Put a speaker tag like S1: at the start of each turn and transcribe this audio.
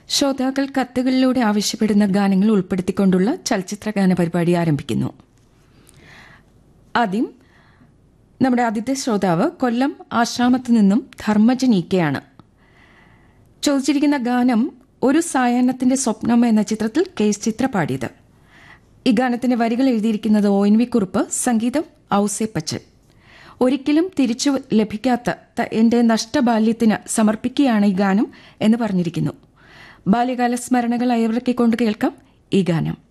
S1: ശ്രോതാക്കൾ കത്തുകളിലൂടെ ആവശ്യപ്പെടുന്ന ഗാനങ്ങൾ ഉൾപ്പെടുത്തിക്കൊണ്ടുള്ള ചലച്ചിത്ര ഗാന പരിപാടി ആരംഭിക്കുന്നു ആദ്യം നമ്മുടെ ആദ്യത്തെ ശ്രോതാവ് കൊല്ലം ആശ്രാമത്ത് നിന്നും ധർമ്മജൻ ഇക്കയാണ് ചോദിച്ചിരിക്കുന്ന ഗാനം ഒരു സായാഹ്നത്തിന്റെ സ്വപ്നം എന്ന ചിത്രത്തിൽ കേസ് ചിത്ര പാടിയത് ഈ ഗാനത്തിന്റെ വരികൾ എഴുതിയിരിക്കുന്നത് ഒ എൻ വി കുറുപ്പ് സംഗീതം ഔസേ പച്ചൻ ഒരിക്കലും തിരിച്ചു ലഭിക്കാത്ത ത- എന്റെ നഷ്ടബാല്യത്തിന് സമർപ്പിക്കുകയാണ് ഈ ഗാനം എന്ന് പറഞ്ഞിരിക്കുന്നു ബാല്യകാല സ്മരണകൾ അയവിറക്കിക്കൊണ്ട് കേൾക്കാം ഈ ഗാനം